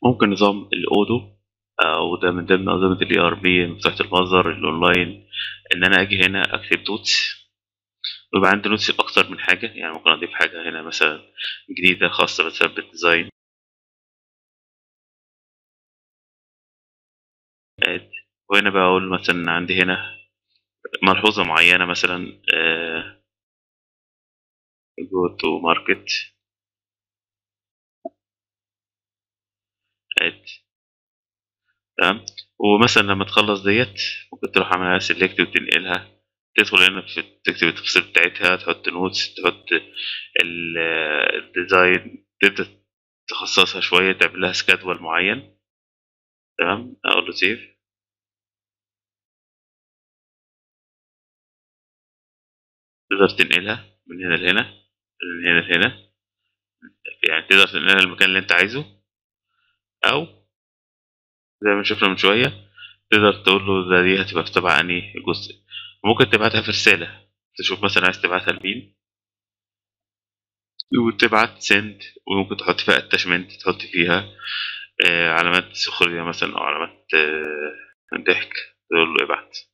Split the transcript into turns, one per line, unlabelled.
ممكن نظام الاودو او ده من ضمن انظمه الاي ار بي مفتاح المصدر الاونلاين ان انا اجي هنا اكتب نوتس ويبقى عندي نوتس اكتر من حاجه يعني ممكن اضيف حاجه هنا مثلا جديده خاصه مثلا بالديزاين اد وهنا بقول مثلا عندي هنا ملحوظه معينه مثلا جو تو ماركت اد تمام ومثلا لما تخلص ديت ممكن تروح عاملها سيلكت وتنقلها تدخل هنا في تكتب التفاصيل بتاعتها تحط نوتس تحط الديزاين تبدأ تخصصها شوية تعمل لها سكادول معين تمام أقول له سيف تقدر تنقلها من هنا لهنا من هنا لهنا يعني تقدر تنقلها للمكان اللي انت عايزه أو زي ما شفنا من شوية تقدر تقول له ده دي هتبقى تبع أنهي جزء ممكن تبعتها في رسالة تشوف مثلا عايز تبعتها لمين وتبعت سند وممكن تحط فيها اتاشمنت تحط فيها آه علامات سخرية مثلا أو علامات آه ضحك تقول له ابعت